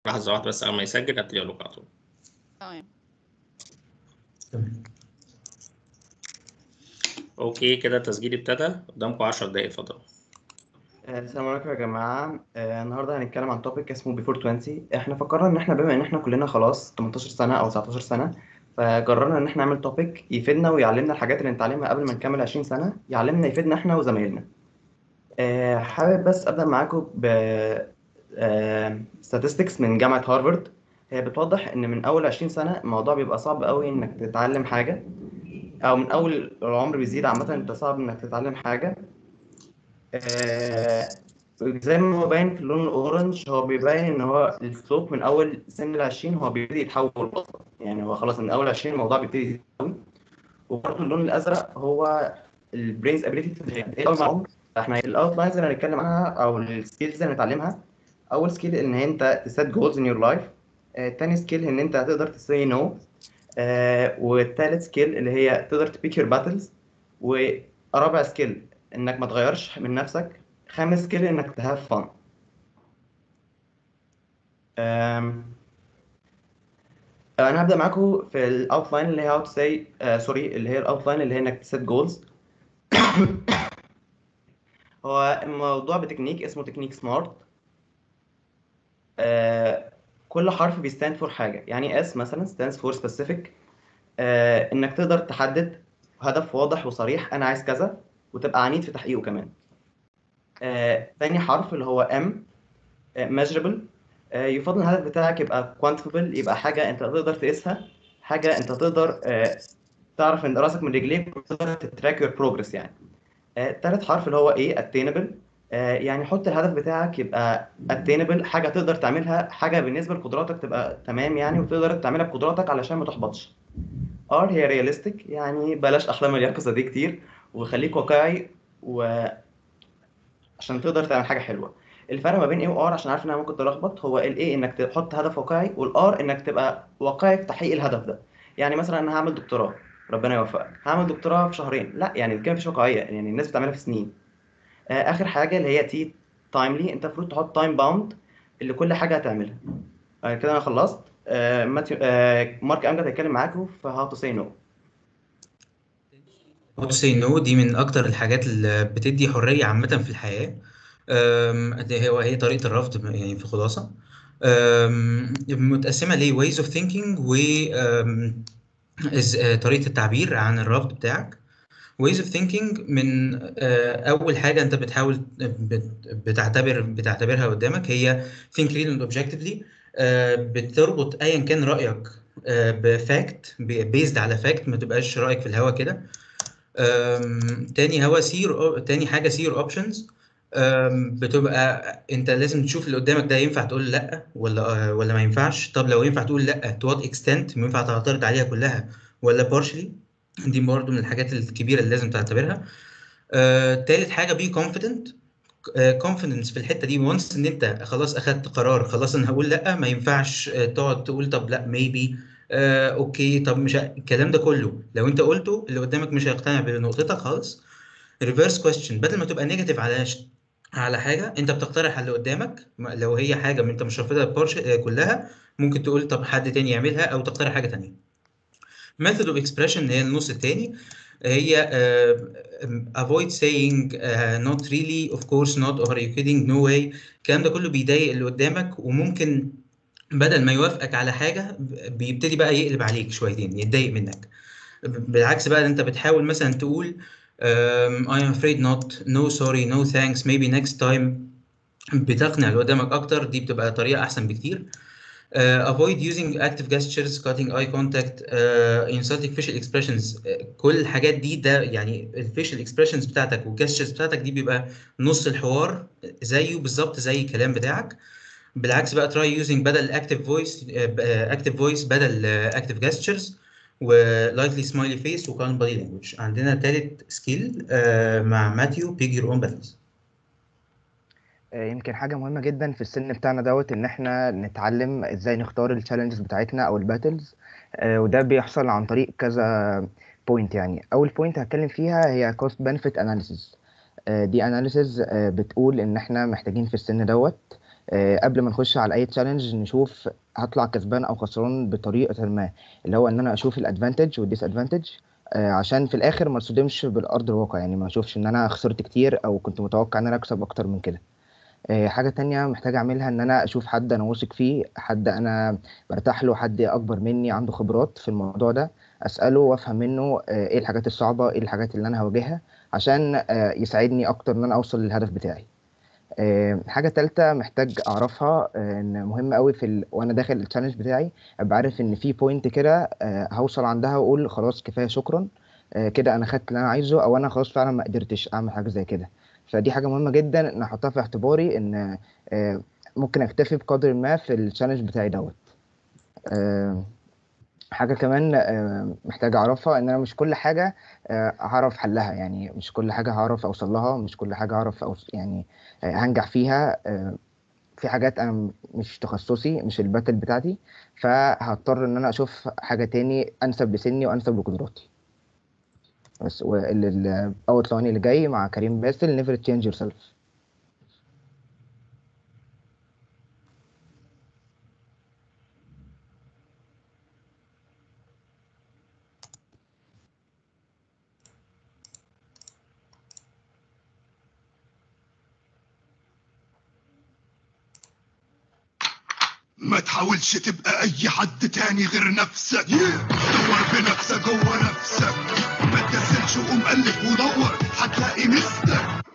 لحظة واحدة بس أول ما يسجل هبتدي أقول لكم على طول تمام تمام أوكي كده التسجيل ابتدى قدامكم 10 دقايق اتفضلوا آه، السلام عليكم يا جماعة آه، النهاردة هنتكلم عن توبيك اسمه بيفور 20 احنا فكرنا ان احنا بما ان احنا كلنا خلاص 18 سنة او 19 سنة فقررنا ان احنا نعمل توبيك يفيدنا ويعلمنا الحاجات اللي نتعلمها قبل ما نكمل 20 سنة يعلمنا يفيدنا احنا وزمايلنا آه، حابب بس ابدأ معاكم ب آه، statistics من جامعة هارفارد هي بتوضح ان من اول 20 سنة الموضوع بيبقى صعب قوي انك تتعلم حاجة او من اول العمر بيزيد عامة انت صعب انك تتعلم حاجة آه، زي ما هو باين في اللون الاورنج هو بيبين ان هو السلوب من اول سن ال 20 هو بيبتدي يتحول اصلا يعني هو خلاص من اول 20 الموضوع بيبتدي يتحول وبرضه اللون الازرق هو البرينز ابيليتي قوي مع العمر فاحنا الاوتلاينز اللي هنتكلم عنها او السكيلز اللي هنتعلمها اول سكيل ان انت تسيت جولز ان يور لايف تاني سكيل ان انت هتقدر تسي نو والتالت سكيل اللي هي تقدر تبيك يور باتلز ورابع سكيل انك ما تغيرش من نفسك خامس سكيل انك تهاف فن انا هبدا معاكم في الاوتلاين اللي هي هاو تو سي سوري اللي هي الاوتلاين اللي هي انك تسيت جولز هو الموضوع بتكنيك اسمه تكنيك سمارت كل حرف بيستاند فور حاجه يعني اس مثلا stands for specific آه، انك تقدر تحدد هدف واضح وصريح انا عايز كذا وتبقى عنيد في تحقيقه كمان آه، تاني حرف اللي هو M آه، measurable آه، يفضل الهدف بتاعك يبقى quantifiable يبقى حاجة أنت تقدر تقيسها حاجة أنت تقدر آه، تعرف من راسك من رجليك وتقدر تتراك your progress يعني آه، تالت حرف اللي هو A attainable آه، يعني حط الهدف بتاعك يبقى attainable حاجة تقدر تعملها حاجة بالنسبة لقدراتك تبقى تمام يعني وتقدر تعملها بقدراتك علشان ما تحبطش R هي realistic يعني بلاش أحلام اليقظة دي كتير وخليك واقعي و عشان تقدر تعمل حاجه حلوه الفرق ما بين ايه وار عشان عارف انها ممكن تلخبط هو الايه انك تحط هدف واقعي والار انك تبقى واقعي في تحقيق الهدف ده يعني مثلا انا هعمل دكتوراه ربنا يوفقك هعمل دكتوراه في شهرين لا يعني كده مفيش واقعيه يعني الناس بتعملها في سنين آه اخر حاجه اللي هي تي تايملي انت المفروض تحط تايم باوند اللي كل حاجه هتعملها آه كده انا خلصت آه ماتيو آه مارك امجد هيتكلم معاكم في هاو تو سي نو How to say no دي من أكتر الحاجات اللي بتدي حرية عامة في الحياة أم، دي هو هي طريقة الرفض يعني في خلاصة أم، متقسمة ل ways of thinking و أم، إز- آه، طريقة التعبير عن الرفض بتاعك ways of thinking من آه، أول حاجة أنت بتحاول بت- بتعتبر بتعتبرها قدامك هي think clearly and objectively آه، بتربط أيا كان رأيك بفاكت بيزد على فاكت ما تبقاش رأيك في الهوا كده أم، تاني هو سير تاني حاجه سير اوبشنز بتبقى انت لازم تشوف اللي قدامك ده ينفع تقول لا ولا ولا ما ينفعش طب لو ينفع تقول لا تو وات اكستنت ينفع تعترض عليها كلها ولا بارشلي دي برضه من الحاجات الكبيره اللي لازم تعتبرها آه، تالت حاجه بي كونفيدنت كونفيدنس في الحته دي وانس ان انت خلاص اخدت قرار خلاص انا هقول لا ما ينفعش آه، تقعد تقول طب لا ميبي آه، اوكي طب مش ه- الكلام ده كله لو انت قلته اللي قدامك مش هيقتنع بنقطتك خالص ريفرس كويستشن بدل ما تبقى نيجاتيف على ش... على حاجه انت بتقترح على اللي قدامك ما- لو هي حاجه من انت مش رافضها بارش... آه، كلها ممكن تقول طب حد تاني يعملها او تقترح حاجه تانيه method of expression هي النص التاني هي uh, avoid saying uh, not really of course not or are you kidding no way الكلام ده كله بيضايق اللي قدامك وممكن بدل ما يوافقك على حاجة بيبتدي بقى يقلب عليك شويتين يتضايق منك بالعكس بقى انت بتحاول مثلا تقول um, I am afraid not no sorry no thanks maybe next time بتقنع اللي قدامك اكتر دي بتبقى طريقة احسن بكتير Uh, avoid using active gestures, cutting eye contact, uh, insulting facial expressions. Uh, كل الحاجات دي ده يعني الفيشل اكسبريشنز بتاعتك والجستشرز بتاعتك دي بيبقى نص الحوار زيه بالظبط زي الكلام بتاعك. بالعكس بقى try using بدل active voice uh, active voice بدل uh, active gestures و lightly smiley face و calm body language. عندنا تالت سكيل uh, مع ماثيو pick your own battles. آه، يمكن حاجة مهمة جدا في السن بتاعنا دوت إن إحنا نتعلم إزاي نختار التشالنجز بتاعتنا أو الباتلز وده بيحصل عن طريق كذا بوينت يعني أول بوينت هتكلم فيها هي cost benefit analysis آه، دي analysis آه، بتقول إن إحنا محتاجين في السن دوت آه، قبل ما نخش على اي تشالنج نشوف هطلع كسبان او خسران بطريقه ما اللي هو ان انا اشوف الادفانتج والديس ادفانتج عشان في الاخر ما اصدمش بالارض الواقع يعني ما اشوفش ان انا خسرت كتير او كنت متوقع ان انا اكسب اكتر من كده آه، حاجة تانية محتاج أعملها إن أنا أشوف حد أنا واثق فيه حد أنا برتاح له حد أكبر مني عنده خبرات في الموضوع ده أسأله وأفهم منه آه، إيه الحاجات الصعبة إيه الحاجات اللي أنا هواجهها عشان آه، يساعدني أكتر إن أنا أوصل للهدف بتاعي آه، حاجة تالتة محتاج أعرفها آه، إن مهم قوي في ال... وأنا داخل التشالنج بتاعي أبقى عارف إن في بوينت كده آه، هوصل عندها وأقول خلاص كفاية شكرا آه، كده أنا خدت اللي أنا عايزه أو أنا خلاص فعلا ما قدرتش أعمل حاجة زي كده فدي حاجة مهمة جدا إن أحطها في اعتباري إن آه، ممكن أكتفي بقدر ما في التشالنج بتاعي دوت آه، حاجة كمان آه، محتاج أعرفها إن أنا مش كل حاجة آه، هعرف حلها يعني مش كل حاجة هعرف أوصل لها مش كل حاجة هعرف أوص... يعني آه، هنجح فيها آه، في حاجات أنا م- مش تخصصي مش الباتل بتاعتي فهضطر إن أنا أشوف حاجة تاني أنسب لسني وأنسب لقدراتي بس والأوتلاين اللي جاي مع كريم باسل never change yourself ما تحاولش تبقى اي حد تاني غير نفسك دور بنفسك جوه نفسك ما تكسلش وقوم الف ودور هتلاقي مستك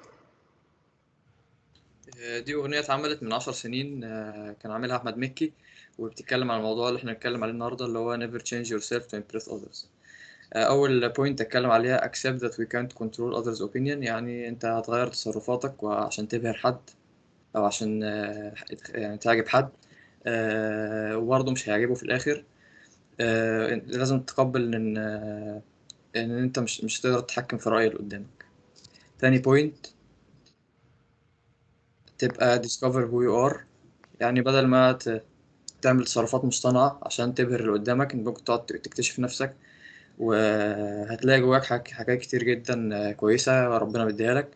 دي أغنية اتعملت من عشر سنين آه، كان عاملها أحمد مكي وبتتكلم عن الموضوع اللي احنا بنتكلم عليه النهاردة اللي هو never change yourself to impress others آه، أول بوينت اتكلم عليها accept that we can't control others opinion يعني أنت هتغير تصرفاتك وعشان تبهر حد أو عشان آه، يعني تعجب حد آه، وبرضه مش هيعجبه في الآخر آه، لازم تتقبل إن آه، إن أنت مش مش هتقدر تتحكم في رأي اللي قدامك تاني بوينت تبقى discover who you are يعني بدل ما ت- تعمل تصرفات مصطنعة عشان تبهر اللي قدامك انت ممكن تقعد تكتشف نفسك وهتلاقي جواك حاجات حاجات كتير جدا آه، كويسة ربنا مديها لك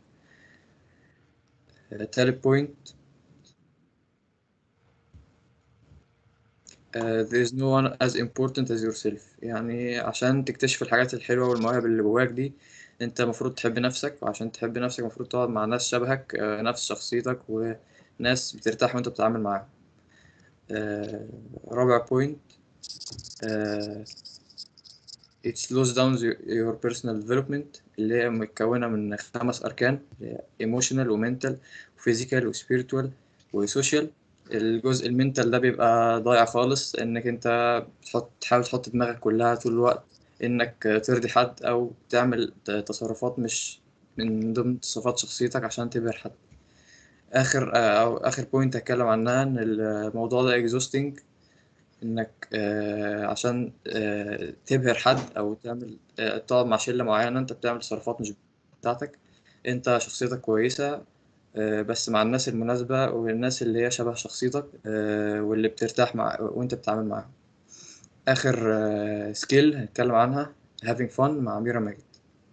آه، تالت بوينت there is no one as important as yourself يعني عشان تكتشف الحاجات الحلوة والمواهب اللي جواك دي انت المفروض تحب نفسك وعشان تحب نفسك المفروض تقعد مع ناس شبهك آه، نفس شخصيتك وناس بترتاح وانت بتتعامل معاهم آه، رابع بوينت it slows down your your personal development اللي هي متكونة من خمس أركان اللي هي emotional وmental وphysical وspiritual وسوشيال الجزء المنتال ده بيبقى ضايع خالص انك انت بتحط تحاول تحط دماغك كلها طول الوقت انك ترضي حد او تعمل تصرفات مش من ضمن تصرفات شخصيتك عشان تبهر حد اخر او اخر بوينت هتكلم عنها ان الموضوع ده exhausting انك آه، عشان آه، تبهر حد او تعمل آه، تقعد مع شلة معينة انت بتعمل تصرفات مش بتاعتك انت شخصيتك كويسة آه، بس مع الناس المناسبة والناس اللي هي شبه شخصيتك آه، واللي بترتاح مع وانت بتتعامل معاهم اخر سكيل هنتكلم عنها having fun مع ميرا ماجد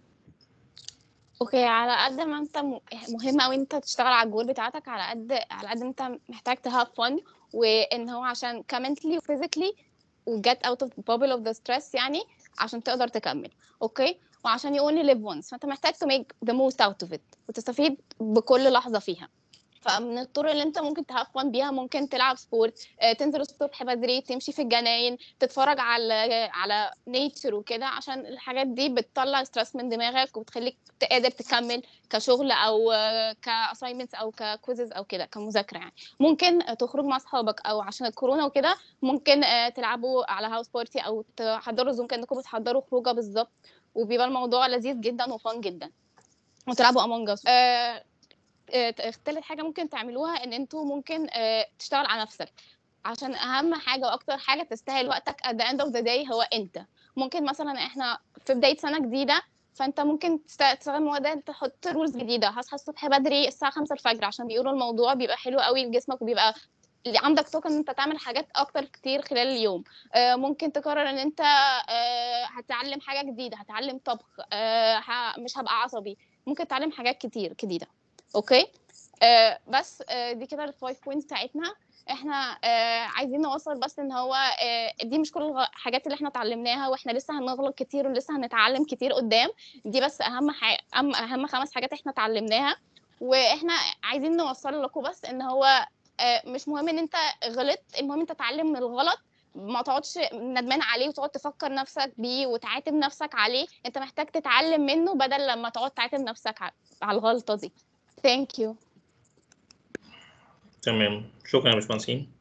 اوكي على قد ما انت م- مهم قوي انت تشتغل على الجول بتاعتك على قد على قد ما انت محتاج تهاف فن وان هو عشان كمنتلي وفيزيكلي وجت اوت اوف bubble اوف ذا ستريس يعني عشان تقدر تكمل اوكي وعشان you only live once فانت محتاج to make the most out of it وتستفيد بكل لحظة فيها فمن الطرق اللي انت ممكن تهاف فن بيها ممكن تلعب سبورت آه، تنزل الصبح بدري تمشي في الجناين تتفرج على على نيتشر وكده عشان الحاجات دي بتطلع ستريس من دماغك وبتخليك قادر تكمل كشغل او كاساينمنتس او ككويزز او كده كمذاكره يعني ممكن آه، تخرج مع اصحابك او عشان الكورونا وكده ممكن آه، تلعبوا على هاوس بارتي او تحضروا زوم كانكم بتحضروا خروجه بالظبط وبيبقى الموضوع لذيذ جدا وفان جدا وتلعبوا امونج اس تالت حاجه ممكن تعملوها ان انتوا ممكن آه، تشتغل على نفسك عشان اهم حاجه واكتر حاجه تستاهل وقتك at the end of the day هو انت ممكن مثلا احنا في بدايه سنه جديده فانت ممكن تست- تستخدم مواد تحط رولز جديده هصحى الصبح بدري الساعه 5 الفجر عشان بيقولوا الموضوع بيبقى حلو قوي لجسمك وبيبقى اللي عندك طاقه ان انت تعمل حاجات اكتر كتير خلال اليوم آه، ممكن تقرر ان انت آه، هتتعلم حاجه جديده هتعلم طبخ آه، ه- مش هبقى عصبي ممكن تتعلم حاجات كتير جديده اوكي آه بس آه دي كده الفايف بوينتس بتاعتنا احنا آه عايزين نوصل بس ان هو آه دي مش كل الحاجات اللي احنا اتعلمناها واحنا لسه هنغلط كتير ولسه هنتعلم كتير قدام دي بس اهم حاجه اهم اهم خمس حاجات احنا اتعلمناها واحنا عايزين نوصل لكم بس ان هو آه مش مهم ان انت غلطت المهم انت تتعلم من الغلط ما تقعدش ندمان عليه وتقعد تفكر نفسك بيه وتعاتب نفسك عليه انت محتاج تتعلم منه بدل لما تقعد تعاتب نفسك ع- على الغلطة دي ثانك يو تمام شكرا يا باشمهندسين